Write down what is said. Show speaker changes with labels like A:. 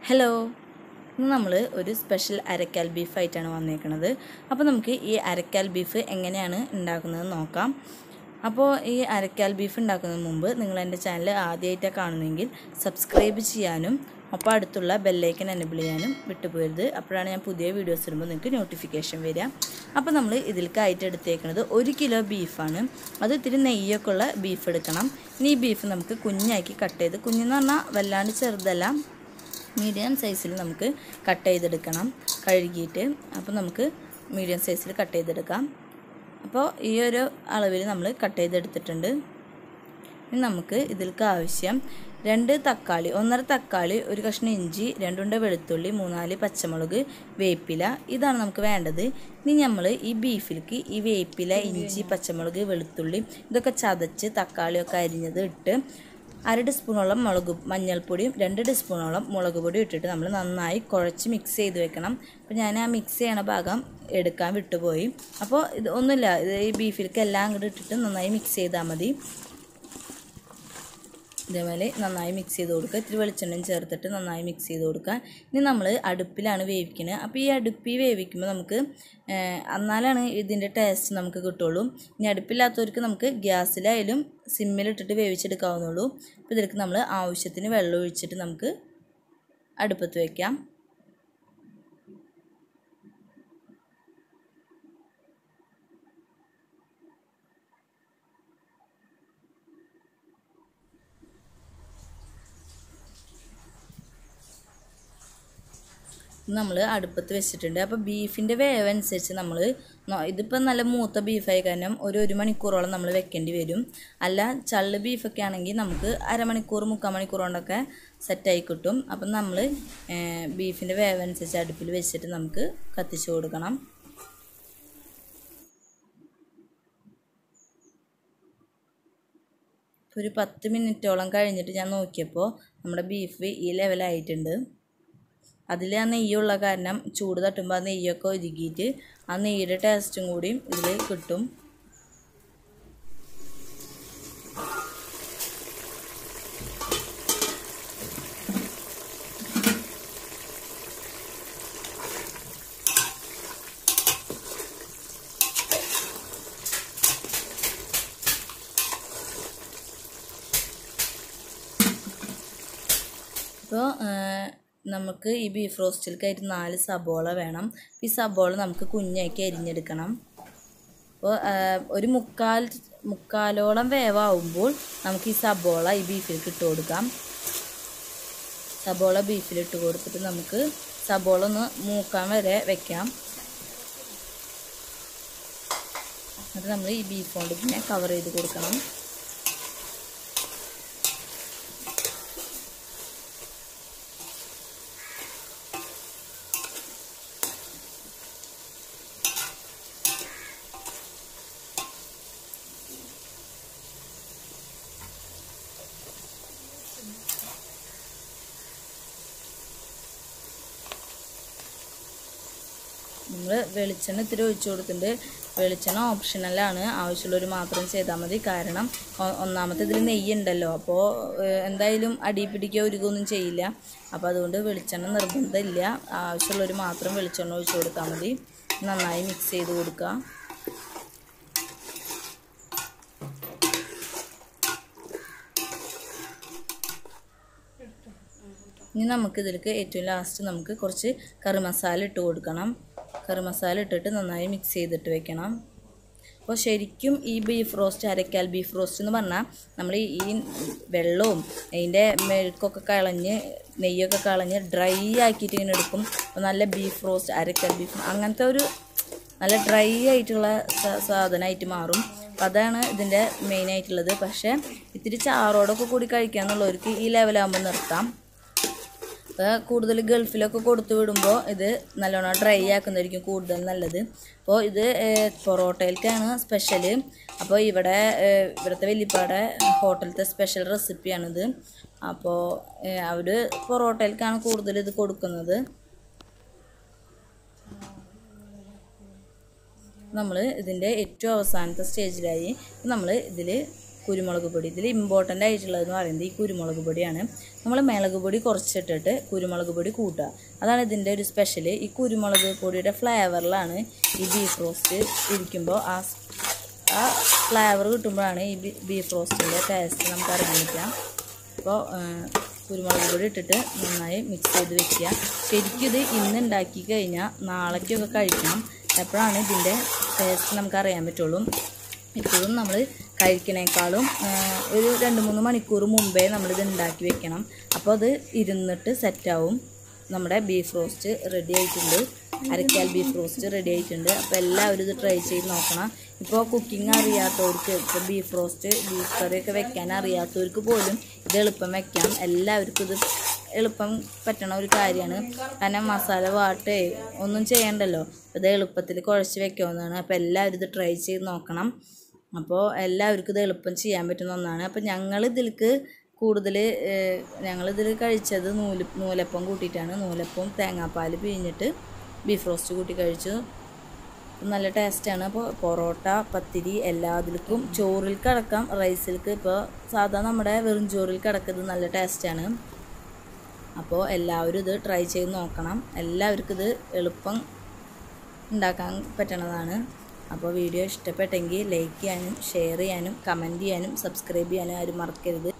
A: hello ഇന്ന് നമ്മൾ ഒരു സ്പെഷ്യൽ അരക്കാൽ ബീഫായിട്ടാണ് വന്നേക്കുന്നത് അപ്പോൾ നമുക്ക് ഈ അരക്കാൽ ബീഫ് എങ്ങനെയാണ് ഉണ്ടാക്കുന്നത് നോക്കാം അപ്പോൾ ഈ അരക്കാൽ ബീഫ് ഉണ്ടാക്കുന്നതിന് മുമ്പ് നിങ്ങൾ എൻ്റെ ചാനൽ ആദ്യമായിട്ടാണ് കാണുന്നതെങ്കിൽ സബ്സ്ക്രൈബ് ചെയ്യാനും ഒപ്പം അടുത്തുള്ള ബെല്ലൈക്കൻ എനബിൾ ചെയ്യാനും വിട്ടുപോകരുത് അപ്പോഴാണ് ഞാൻ പുതിയ വീഡിയോസ് ഇടുമ്പോൾ നിങ്ങൾക്ക് നോട്ടിഫിക്കേഷൻ വരിക അപ്പോൾ നമ്മൾ ഇതിലേക്കായിട്ട് എടുത്തേക്കുന്നത് ഒരു കിലോ ബീഫാണ് അത് ഇത്തിരി നെയ്യൊക്കെ ഉള്ള ബീഫ് എടുക്കണം ഇനി ഈ ബീഫ് നമുക്ക് കുഞ്ഞാക്കി കട്ട് ചെയ്ത് കുഞ്ഞെന്ന് പറഞ്ഞാൽ വല്ലാണ്ട് ചെറുതല്ല മീഡിയം സൈസിൽ നമുക്ക് കട്ട് ചെയ്തെടുക്കണം കഴുകിയിട്ട് അപ്പോൾ നമുക്ക് മീഡിയം സൈസിൽ കട്ട് ചെയ്തെടുക്കാം അപ്പോൾ ഈ ഒരു അളവിൽ നമ്മൾ കട്ട് ചെയ്തെടുത്തിട്ടുണ്ട് ഇനി നമുക്ക് ഇതിലേക്ക് ആവശ്യം രണ്ട് തക്കാളി ഒന്നര തക്കാളി ഒരു കഷ്ണം ഇഞ്ചി രണ്ടുണ്ട വെളുത്തുള്ളി മൂന്നാല് പച്ചമുളക് വേപ്പില ഇതാണ് നമുക്ക് വേണ്ടത് ഇനി നമ്മൾ ഈ ബീഫിലേക്ക് ഈ വേപ്പില ഇഞ്ചി പച്ചമുളക് വെളുത്തുള്ളി ഇതൊക്കെ ചതച്ച് തക്കാളിയൊക്കെ അരിഞ്ഞത് ഇട്ട് അര ടീസ്പൂണോളം മുളക് മഞ്ഞൾപ്പൊടിയും രണ്ട് ടീസ്പൂണോളം മുളക് പൊടിയും ഇട്ടിട്ട് നമ്മൾ നന്നായി കുഴച്ച് മിക്സ് ചെയ്ത് വെക്കണം അപ്പോൾ ഞാൻ ആ മിക്സ് ചെയ്യണ ഭാഗം എടുക്കാൻ വിട്ടുപോയി അപ്പോൾ ഇത് ഒന്നുമില്ല ഇത് ഈ ബീഫിലേക്ക് എല്ലാം അങ്ങോട്ട് ഇട്ടിട്ട് നന്നായി മിക്സ് ചെയ്താൽ മതി ഇതേപോലെ നന്നായി മിക്സ് ചെയ്ത് കൊടുക്കുക ഇത്തിരി വെളിച്ചെണ്ണയും ചേർത്തിട്ട് നന്നായി മിക്സ് ചെയ്ത് കൊടുക്കുക ഇനി നമ്മൾ അടുപ്പിലാണ് വേവിക്കുന്നത് അപ്പോൾ ഈ അടുപ്പിൽ വേവിക്കുമ്പോൾ നമുക്ക് എന്നാലാണ് ഇതിൻ്റെ ടേസ്റ്റ് നമുക്ക് കിട്ടുള്ളൂ ഇനി അടുപ്പില്ലാത്തവർക്ക് നമുക്ക് ഗ്യാസിലായാലും സിമ്മിലിട്ടിട്ട് വേവിച്ചെടുക്കാവുന്നുള്ളൂ അപ്പോൾ ഇതിലേക്ക് നമ്മൾ ആവശ്യത്തിന് വെള്ളം ഒഴിച്ചിട്ട് നമുക്ക് അടുപ്പത്ത് വയ്ക്കാം നമ്മൾ അടുപ്പത്ത് വെച്ചിട്ടുണ്ട് അപ്പോൾ ബീഫിൻ്റെ വേവ് അനുസരിച്ച് നമ്മൾ ഇതിപ്പോൾ നല്ല മൂത്ത ബീഫായി കാരണം ഒരു ഒരു മണിക്കൂറോളം നമ്മൾ വെക്കേണ്ടി വരും അല്ല ചള്ള് ബീഫൊക്കെ ആണെങ്കിൽ നമുക്ക് അരമണിക്കൂർ മുക്കാൽ മണിക്കൂർ കൊണ്ടൊക്കെ സെറ്റായി കിട്ടും അപ്പം നമ്മൾ ബീഫിൻ്റെ വേവ് അനുസരിച്ച് അടുപ്പിൽ വെച്ചിട്ട് നമുക്ക് കത്തിച്ച് കൊടുക്കണം ഒരു പത്ത് മിനിറ്റോളം കഴിഞ്ഞിട്ട് ഞാൻ നോക്കിയപ്പോൾ നമ്മുടെ ബീഫ് ഈ ലെവലായിട്ടുണ്ട് അതിൽ ആ നെയ്യുള്ള കാരണം ചൂട് തട്ടുമ്പോൾ ആ നെയ്യൊക്കെ ഒരുക്കിയിട്ട് ആ നെയ്യുടെ ടേസ്റ്റും കൂടിയും ഇതിൽ കിട്ടും അപ്പോൾ നമുക്ക് ഈ ബീഫ് റോസ്റ്റിലേക്കായിട്ട് നാല് സബോള വേണം ഈ സബോള നമുക്ക് കുഞ്ഞാക്കി അരിഞ്ഞെടുക്കണം അപ്പോൾ ഒരു മുക്കാൽ മുക്കാലോളം വേവാകുമ്പോൾ നമുക്ക് ഈ സബോള ഈ ബീഫിലേക്ക് ഇട്ട് കൊടുക്കാം സബോള ബീഫിലിട്ട് കൊടുത്തിട്ട് നമുക്ക് സബോള ഒന്ന് മൂക്കാൻ വരെ വെക്കാം എന്നിട്ട് നമ്മൾ ഈ ബീഫ് കൊണ്ട് പിന്നെ കവർ ചെയ്ത് കൊടുക്കണം നമ്മൾ വെളിച്ചെണ്ണ ഇത്തിരി ഒഴിച്ചു കൊടുത്തിട്ടുണ്ട് വെളിച്ചെണ്ണ ഓപ്ഷണലാണ് ആവശ്യമുള്ളവർ മാത്രം ചെയ്താൽ മതി കാരണം ഒന്നാമത്തെ ഇതിൽ നെയ്യ് ഉണ്ടല്ലോ അപ്പോൾ എന്തായാലും അടി പിടിക്കുക ഒരുക്കൊന്നും ചെയ്യില്ല അപ്പോൾ അതുകൊണ്ട് വെളിച്ചെണ്ണ നിർബന്ധമില്ല ആവശ്യമുള്ളവർ മാത്രം വെളിച്ചെണ്ണ ഒഴിച്ചു കൊടുത്താൽ മതി നന്നായി മിക്സ് ചെയ്ത് കൊടുക്കുക ഇനി നമുക്ക് ഇതിലേക്ക് ഏറ്റവും ലാസ്റ്റ് നമുക്ക് കുറച്ച് കറി മസാല ഇട്ട് കൊടുക്കണം കറി മസാല ഇട്ടിട്ട് നന്നായി മിക്സ് ചെയ്തിട്ട് വെക്കണം അപ്പോൾ ശരിക്കും ഈ ബീഫ് റോസ്റ്റ് അരക്കാൽ ബീഫ് റോസ്റ്റ് എന്ന് പറഞ്ഞാൽ നമ്മൾ ഈ വെള്ളവും അതിൻ്റെ മെഴുക്കൊക്കെ കളഞ്ഞ് നെയ്യൊക്കെ കളഞ്ഞ് ഡ്രൈ ആക്കിയിട്ട് ഇങ്ങനെ എടുക്കും അപ്പോൾ നല്ല ബീഫ് റോസ്റ്റ് അരക്കാൽ ബീഫ് അങ്ങനത്തെ ഒരു നല്ല ഡ്രൈ ആയിട്ടുള്ള സാധനമായിട്ട് മാറും അപ്പം അതാണ് ഇതിൻ്റെ മെയിൻ ആയിട്ടുള്ളത് പക്ഷേ ഇത്തിരി ചാറോടൊക്കെ കൂടി കഴിക്കാന്നുള്ളവർക്ക് ഈ ലെവലാകുമ്പോൾ നിർത്താം അപ്പോൾ കൂടുതൽ ഗൾഫിലൊക്കെ കൊടുത്തു വിടുമ്പോൾ ഇത് നല്ലോണം ഡ്രൈ ആക്കുന്നതായിരിക്കും കൂടുതൽ നല്ലത് അപ്പോൾ ഇത് പൊറോട്ടയിലേക്കാണ് സ്പെഷ്യൽ അപ്പോൾ ഇവിടെ ഇവിടുത്തെ വലിയപ്പാടെ ഹോട്ടലത്തെ സ്പെഷ്യൽ റെസിപ്പിയാണിത് അപ്പോൾ അവർ പൊറോട്ടയിലേക്കാണ് കൂടുതൽ ഇത് കൊടുക്കുന്നത് നമ്മൾ ഇതിൻ്റെ ഏറ്റവും അവസാനത്തെ സ്റ്റേജിലായി നമ്മൾ ഇതിൽ കുരുമുളക് പൊടി ഇതിൽ ഇമ്പോർട്ടൻ്റ് ആയിട്ടുള്ളതെന്ന് പറയുന്നത് ഈ കുരുമുളക് പൊടിയാണ് നമ്മൾ മുളക് പൊടി കുറച്ചിട്ടിട്ട് കുരുമുളക് പൊടി കൂട്ടുക അതാണ് ഇതിൻ്റെ ഒരു സ്പെഷ്യൽ ഈ കുരുമുളക് പൊടിയുടെ ഫ്ലേവറിലാണ് ഈ ബീഫ് റോസ്റ്റ് ഇരിക്കുമ്പോൾ ആ ആ ഫ്ലേവർ കിട്ടുമ്പോഴാണ് ഈ ബീഫ് റോസ്റ്റിൻ്റെ ടേസ്റ്റ് നമുക്ക് അറിയാൻ പറ്റുക അപ്പോൾ കുരുമുളക് പൊടി ഇട്ടിട്ട് നന്നായി മിക്സ് ചെയ്ത് വെക്കുക ശരിക്കും ഇത് ഇന്ന് ഉണ്ടാക്കി കഴിഞ്ഞാൽ നാളേക്കൊക്കെ കഴിക്കണം എപ്പോഴാണ് ഇതിൻ്റെ ടേസ്റ്റ് നമുക്ക് അറിയാൻ പറ്റുള്ളൂ ഇപ്പോഴും നമ്മൾ കഴിക്കണേക്കാളും ഒരു രണ്ട് മൂന്ന് മണിക്കൂർ മുമ്പേ നമ്മളിത് ഉണ്ടാക്കി വെക്കണം അപ്പോൾ അത് ഇരുന്നിട്ട് സെറ്റാവും നമ്മുടെ ബീഫ് റോസ്റ്റ് റെഡി ആയിട്ടുണ്ട് അരക്കാൽ ബീഫ് റോസ്റ്റ് റെഡി ആയിട്ടുണ്ട് അപ്പോൾ എല്ലാവരും ഇത് ട്രൈ ചെയ്ത് നോക്കണം ഇപ്പോൾ കുക്കിംഗ് അറിയാത്തവർക്ക് ഇപ്പോൾ ബീഫ് റോസ്റ്റ് ബീഫ് കറിയൊക്കെ വെക്കാൻ അറിയാത്തവർക്ക് പോലും ഇത് എളുപ്പം വെക്കാം എല്ലാവർക്കും ഇത് എളുപ്പം പറ്റണ ഒരു കാര്യമാണ് കാരണം മസാല വാട്ടേ ഒന്നും ചെയ്യണ്ടല്ലോ ഇത് എളുപ്പത്തിൽ കുഴച്ച് വെക്കാവുന്നതാണ് അപ്പോൾ എല്ലാവരും ഇത് ട്രൈ ചെയ്ത് നോക്കണം അപ്പോൾ എല്ലാവർക്കും ഇത് എളുപ്പം ചെയ്യാൻ പറ്റുന്ന ഒന്നാണ് അപ്പോൾ ഞങ്ങൾ ഇതിലേക്ക് കൂടുതൽ ഞങ്ങളിതിൽ കഴിച്ചത് നൂല് നൂലപ്പം കൂട്ടിയിട്ടാണ് നൂലപ്പം തേങ്ങാപ്പാൽ പിഴിഞ്ഞിട്ട് ബീഫ് റോസ്റ്റ് കൂട്ടി കഴിച്ചു നല്ല ടേസ്റ്റാണ് അപ്പോൾ പൊറോട്ട പത്തിരി എല്ലാത്തിലും ചോറിൽ കിടക്കാം റൈസിലേക്ക് ഇപ്പോൾ സാധാ നമ്മുടെ വെറും ചോറിൽ കിടക്കുന്നത് നല്ല ടേസ്റ്റാണ് അപ്പോൾ എല്ലാവരും ഇത് ട്രൈ ചെയ്ത് നോക്കണം എല്ലാവർക്കും ഇത് എളുപ്പം ഉണ്ടാക്കാൻ പറ്റണതാണ് അപ്പോൾ വീഡിയോ ഇഷ്ടപ്പെട്ടെങ്കിൽ ലൈക്ക് ചെയ്യാനും ഷെയർ ചെയ്യാനും കമൻറ്റ് ചെയ്യാനും സബ്സ്ക്രൈബ് ചെയ്യാനും ആരും മറക്കരുത്